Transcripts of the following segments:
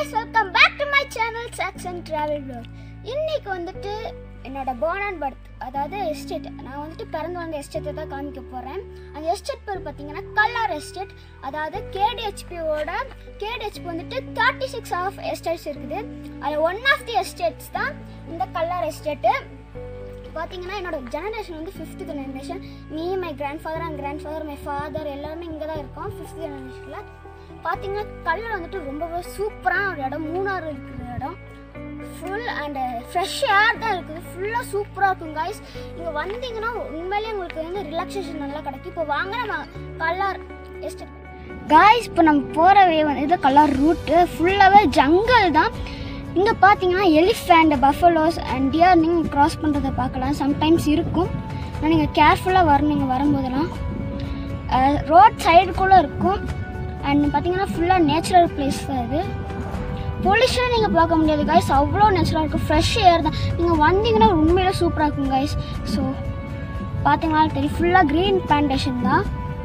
guys welcome back to my channel சக்ஸ் and travel vlog இன்னைக்கு வந்துட்டு என்னோட born and birth அதாவது எஸ்டேட் நான் வந்துட்டு பிறந்து வந்த எஸ்டேட்டை தான் காமிக்க போகிறேன் அந்த எஸ்டேட் பேர் பார்த்தீங்கன்னா கல்லார் எஸ்டேட் அதாவது கேடிஹெச்பியோட கேடிஹெச்பி வந்துட்டு தேர்ட்டி சிக்ஸ் ஆஃப் எஸ்டேட்ஸ் இருக்குது அதில் ஒன் ஆஃப் தி எஸ்டேட்ஸ் தான் இந்த கல்லார் எஸ்டேட்டு பார்த்தீங்கன்னா என்னோட ஜெனரேஷன் வந்து fifth generation me my grandfather and grandfather my father எல்லாருமே இங்கே தான் இருக்கோம் ஃபிஃப்த் ஜெனரேஷனில் பார்த்தீங்கன்னா கல்லர் வந்துட்டு ரொம்பவே சூப்பரான ஒரு இடம் மூணாறு இருக்கிற இடம் ஃபுல் அண்ட் ஃப்ரெஷ் ஏர் தான் இருக்குது ஃபுல்லாக சூப்பராக இருக்கும் காய்ஸ் இங்கே வந்தீங்கன்னா உண்மையிலேயே உங்களுக்கு வந்து ரிலாக்ஸேஷன் நல்லா கிடைக்கும் இப்போ வாங்க நம்ம கல்லார் எஸ்டேட் காய்ஸ் இப்போ நம்ம போகிற வே வந்து இது கல்லார் ரூட்டு ஃபுல்லாகவே ஜங்கல் தான் இங்கே பார்த்தீங்கன்னா எலிஃபேண்ட் பஃபலோஸ் அண்ட் டியர் நீங்கள் க்ராஸ் பண்ணுறதை பார்க்கலாம் சம்டைம்ஸ் இருக்கும் ஆனால் நீங்கள் கேர்ஃபுல்லாக வரணும் நீங்கள் வரும்போதெல்லாம் ரோட் சைடுக்குள்ளே இருக்கும் அண்ட் பார்த்தீங்கன்னா ஃபுல்லாக நேச்சுரல் பிளேஸ் தான் இது பொல்யூஷன் நீங்கள் பார்க்க முடியாது கைஸ் அவ்வளோ நேச்சுரலாக இருக்கும் ஃப்ரெஷ் ஏர் தான் நீங்கள் வந்தீங்கன்னா உண்மையிலே சூப்பராக இருக்கும் கைஸ் ஸோ பார்த்தீங்கன்னா தெரியும் ஃபுல்லாக க்ரீன் பிளான்டேஷன் தான்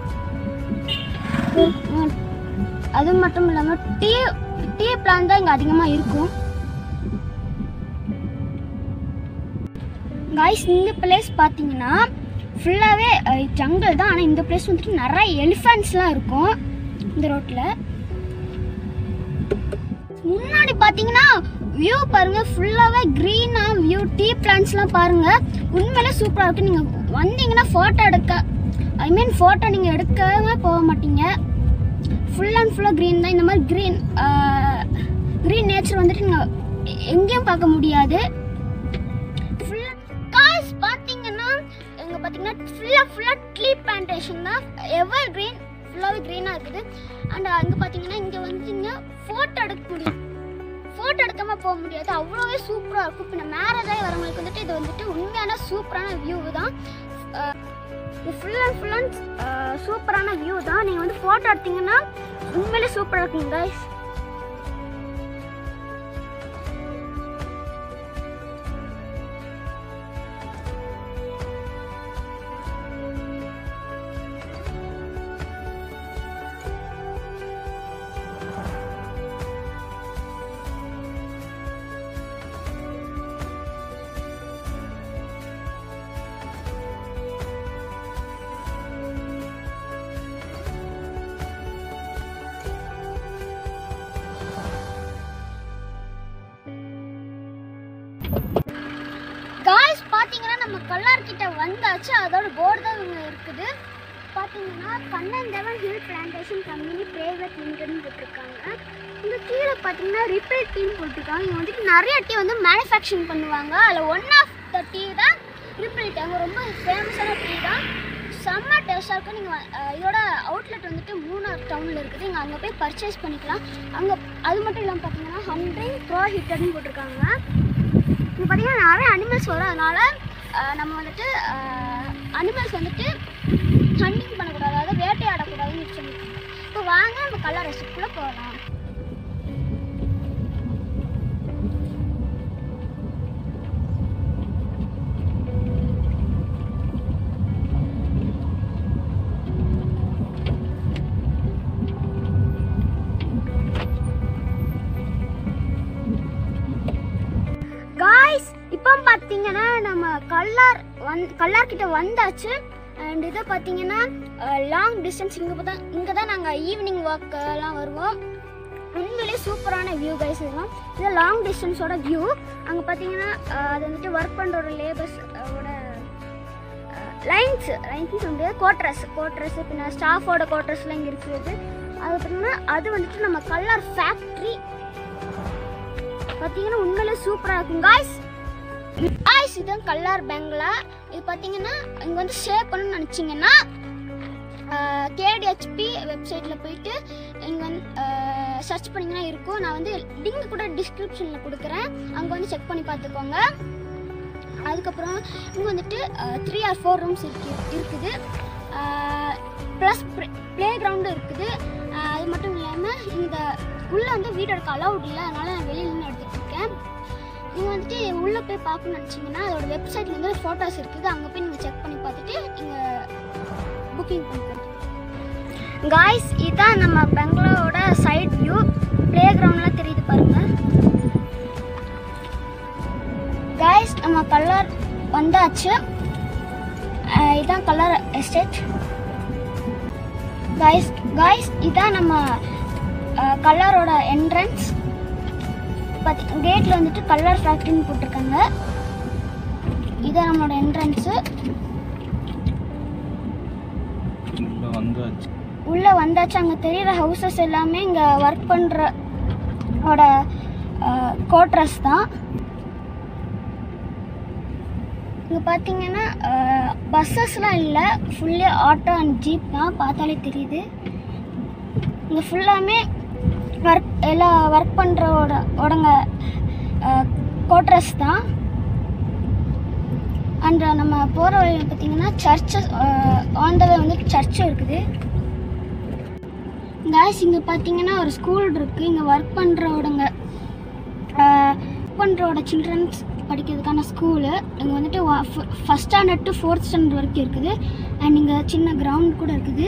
உம், அது மட்டும் இல்லாமல் டீ டீ பிளான் தான் இங்கே அதிகமாக இருக்கும் காய்ஸ் இந்த பிளேஸ் பார்த்தீங்கன்னா ஃபுல்லாகவே ஜங்கல் தான் ஆனால் இந்த பிளேஸ் வந்துட்டு நிறைய எலிஃபென்ட்ஸ்லாம் இருக்கும் இந்த ரோட்டில் முன்னாடி பார்த்தீங்கன்னா வியூ பாருங்க ஃபுல்லாகவே க்ரீனாக வியூ டீ பிளான்ட்ஸ்லாம் பாருங்க உண்மையிலே சூப்பராக இருக்கு நீங்கள் வந்தீங்கன்னா ஃபோட்டோ எடுக்க ஐ மீன் ஃபோட்டோ நீங்கள் எடுக்கவே போக மாட்டீங்க ஃபுல் அண்ட் ஃபுல்லாக க்ரீன் தான் இந்த மாதிரி க்ரீன் க்ரீன் நேச்சர் வந்துட்டு நீங்கள் எங்கேயும் பார்க்க முடியாது ஃபுல்லாக காஸ் பார்த்தீங்கன்னா இங்கே பார்த்தீங்கன்னா ஃபுல்லாக ஃபுல்லாக ட்ரீ பிளான்டேஷன் தான் எவர் க்ரீன் ஃபுல்லாகவே க்ரீனாக இருக்குது அண்ட் அங்கே பார்த்தீங்கன்னா இங்கே வந்து இங்கே ஃபோட்டோ எடுக்க முடியும் ஃபோட்டோ எடுக்காம போக முடியாது அவ்வளோவே சூப்பராக இருக்கும் இப்போ நான் மேரேஜ் ஆகி வரவங்களுக்கு வந்துட்டு இது வந்துட்டு உண்மையான சூப்பரான வியூ தான் அஹ் இது ஃபுல் அண்ட் ஃபுல் அண்ட் சூப்பரான வியூ தான் நீங்கள் வந்து ஃபோட்டோ எடுத்தீங்கன்னா உண்மையிலே சூப்பராக இருக்கும் கைஸ் காய்ஸ் பார்த்தீங்கன்னா நம்ம கல்லார் கிட்ட வந்தாச்சு அதோட போர்டு தான் இங்கே இருக்குது பார்த்தீங்கன்னா Kannan Devan hill plantation company private லிமிடெட்னு போட்டிருக்காங்க இங்கே கீழே பார்த்தீங்கன்னா ரிப்பேர் டீம் போட்டிருக்காங்க இங்கே வந்துட்டு நிறைய டீ வந்து மேனுஃபேக்சரிங் பண்ணுவாங்க அதில் ஒன் ஆஃப் த டீ தான் ரிப்பேர் டீ அவங்க ரொம்ப ஃபேமஸான டீ தான் செம்ம டேஸ்ட்டாக இருக்கும் நீங்கள் இதோட அவுட்லெட் வந்துட்டு மூணார் டவுனில் இருக்குது நீங்கள் அங்கே போய் பர்ச்சேஸ் பண்ணிக்கலாம் அங்கே அது மட்டும் இல்லாமல் பார்த்தீங்கன்னா ஹண்ட்ரட் ப்ரோ ஹிட்டர்னு போட்டிருக்காங்க இப்போ பார்த்தீங்கன்னா நிறைய அனிமல்ஸ் வரும் அதனால அஹ், நம்ம வந்துட்டு அனிமல்ஸ் வந்துட்டு ஹண்டிங் பண்ணக்கூடாது அதாவது வேட்டையாடக்கூடாதுன்னு சொல்லியிருக்காங்க இப்போ வாங்க நம்ம கலர் ரெசிப்டிக்குள்ளே போகலாம் காய்ஸ் இப்போ பார்த்தீங்கன்னா நம்ம கல்லார் வந் கல்லார் கிட்ட வந்தாச்சு அண்ட் இதை பார்த்தீங்கன்னா லாங் டிஸ்டன்ஸ் இங்கே தான் இங்கே தான் நாங்கள் ஈவினிங் வாக்கெல்லாம் வருவோம் உண்மையிலேயே சூப்பரான வியூ கைஸ் இதெல்லாம் இது லாங் டிஸ்டன்ஸோட வியூ அங்கே பார்த்தீங்கன்னா அஹ், அது வந்துட்டு ஒர்க் பண்ணுற லேபர்ஸ் ஓட லைன்ஸ் லைன்ஸ் வந்து கோட்ரஸ் கோட்ரஸ் பின்ன ஸ்டாஃபோட கோட்ரஸ்லாம் இங்கே இருக்குது அது பார்த்தீங்கன்னா அது வந்துட்டு நம்ம கல்லார் ஃபேக்ட்ரி பார்த்தீங்கன்னா உண்மையிலே சூப்பராக இருக்கும் காய்ஸ் காய்ஸ் இதுதான் கல்லார் பெங்களா இது பார்த்தீங்கன்னா இங்கே வந்து சேவ் பண்ணணும்னு நினச்சிங்கன்னா கேடிஹெச்பி வெப்சைட்டில் போயிட்டு இங்கே வந்து சர்ச் பண்ணிங்கன்னா இருக்கும் நான் வந்து லிங்க் கூட டிஸ்கிரிப்ஷனில் கொடுக்குறேன் அங்கே வந்து செக் பண்ணி பார்த்துக்கோங்க அதுக்கப்புறம் இங்கே வந்துட்டு த்ரீ ஆர் ஃபோர் ரூம்ஸ் இருக்கு இருக்குது ப்ளஸ் ப்ளே கிரவுண்டும் இருக்குது அஹ் அது மட்டும் இல்லாமல் இந்த உள்ளே வந்து வீடு எடுக்க அலௌட் இல்லை அதனால் நான் வெளியில நின்று எடுத்துகிட்டு இருக்கேன் நீங்கள் வந்துட்டு உள்ளே போய் பார்க்கணும்னு நினச்சிங்கன்னா அதோட வெப்சைட்ல வந்து ஃபோட்டோஸ் இருக்குது அங்கே போய் நீங்கள் செக் பண்ணி பார்த்துட்டு நீங்கள் புக்கிங் பண்ணிக்கலாம் காய்ஸ் இதுதான் நம்ம பெங்களூரோட சைட் வியூ ப்ளே கிரவுண்ட்லாம் தெரியுது பாருங்க கைஸ் நம்ம கலர் வந்தாச்சு அஹ் இதான் கலர் எஸ்டேட் கைஸ் கைஸ் இதான் நம்ம கலரோட என்ட்ரன்ஸ் பத்தி கேட்டில் வந்துட்டு கலர் ஃபேக்ட்ரின்னு போட்டிருக்காங்க இதான் நம்மளோட என்ட்ரன்ஸு உள்ள வந்தாச்சு உள்ளே வந்தாச்சு அங்கே தெரியிற ஹவுசஸ் எல்லாமே இங்கே ஒர்க் பண்ணுறோட கோட்ரஸ் தான் இங்கே பார்த்தீங்கன்னா பஸ்ஸஸ்லாம் இல்லை ஃபுல்லி ஆட்டோ அண்ட் ஜீப் தான் பார்த்தாலே தெரியுது இங்கே ஃபுல்லாமே ஒர்க் எல்லா ஒர்க் பண்ணுறோட ஓடங்க கோட்ரஸ் தான் அண்ட் நம்ம போகிற வழியில் பார்த்தீங்கன்னா சர்ச்சஸ் ஆன் த வே வந்து சர்ச்சும் இருக்குது காய்ஸ் இங்கே பார்த்தீங்கன்னா ஒரு ஸ்கூல் இருக்குது இங்கே ஒர்க் பண்ணுறோடங்க ஒர்க் பண்ணுறோட சில்ட்ரன்ஸ் படிக்கிறதுக்கான ஸ்கூலு இங்கே வந்துட்டு first standard to fourth standard வரைக்கும் இருக்குது அண்ட் இங்கே சின்ன கிரவுண்ட் கூட இருக்குது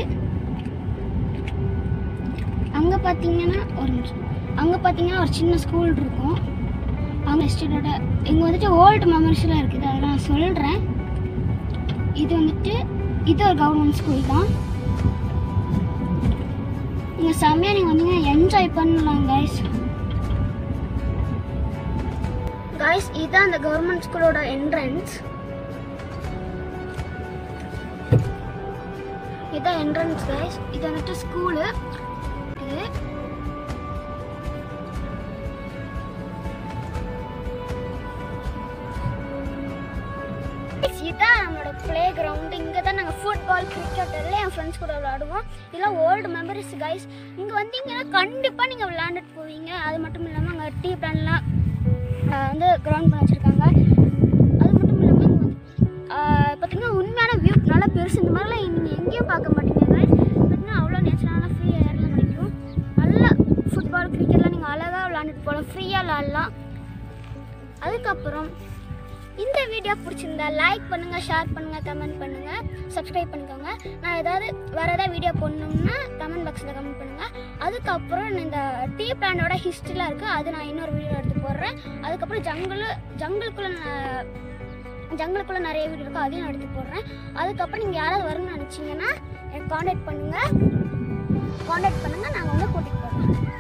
அங்கே பார்த்தீங்கன்னா ஒரு நிமிஷம் அங்கே பார்த்தீங்கன்னா ஒரு சின்ன ஸ்கூல் இருக்கும் அவங்க எஸ்டேட்டோட இங்கே வந்துட்டு ஓல்டு மெமரிஸ்லாம் இருக்குது அதை நான் சொல்கிறேன் இது வந்துட்டு இது ஒரு கவர்மெண்ட் ஸ்கூல் தான் இங்கே செம்மையாக நீங்கள் வந்தீங்கன்னா என்ஜாய் பண்ணலாம் கைஸ் கைஸ் இதுதான் அந்த கவர்மெண்ட் ஸ்கூலோட என்ட்ரன்ஸ் இதுதான் என்ட்ரன்ஸ் கைஸ் இது வந்துட்டு ஸ்கூலு இது Guys, இதான் நம்மளோட ப்ளே கிரவுண்டு இங்கே தான் நாங்கள் ஃபுட்பால் கிரிக்கெட் எல்லாம் என் ஃப்ரெண்ட்ஸ் கூட விளாடுவோம் இதெல்லாம் ஓல்டு மெமரிஸ் கைஸ் இங்கே வந்தீங்கன்னா கண்டிப்பாக நீங்கள் விளாண்டுட்டு போவீங்க அது மட்டும் இல்லாமல் அங்கே டீ பிளான்லாம் வந்து கிரவுண்ட் பண்ண வச்சுருக்காங்க அது மட்டும் இல்லாமல் இங்கே வந்து பார்த்தீங்கன்னா உண்மையான வியூ நல்லா பெருசு இந்த மாதிரிலாம் நீங்கள் எங்கேயும் பார்க்க மாட்டீங்க கைஸ் பார்த்தீங்கன்னா அவ்வளோ நேச்சுரலான ஃப்ரீ ஏர்லாம் கிடைக்கும் நல்லா ஃபுட்பால் கிரிக்கெட்லாம் நீங்கள் அழகாக விளாண்டுட்டு போகலாம் ஃப்ரீயாக விளாட்லாம் அதுக்கப்புறம் இந்த வீடியோ பிடிச்சிருந்தா லைக் பண்ணுங்க ஷேர் பண்ணுங்க கமெண்ட் பண்ணுங்க சப்ஸ்கிரைப் பண்ணிக்கோங்க நான் ஏதாவது வேற ஏதாவது வீடியோ போடணும்னா கமெண்ட் பாக்ஸில் கமெண்ட் பண்ணுங்க அதுக்கப்புறம் இந்த டீ பிளானோட ஹிஸ்ட்ரிலாம் இருக்கு அது நான் இன்னொரு வீடியோ எடுத்து போடுறேன் அதுக்கப்புறம் ஜங்கிள் ஜங்கிளுக்குள்ள ஜங்கிளுக்குள்ள நிறைய வீடியோ இருக்கும் அதையும் நான் எடுத்து போடுறேன் அதுக்கப்புறம் நீங்கள் யாராவது வரணும்னு நினச்சிங்கன்னா எனக்கு காண்டாக்ட் பண்ணுங்க காண்டாக்ட் பண்ணுங்க நாங்கள் வந்து கூட்டிகிட்டு போகிறோம்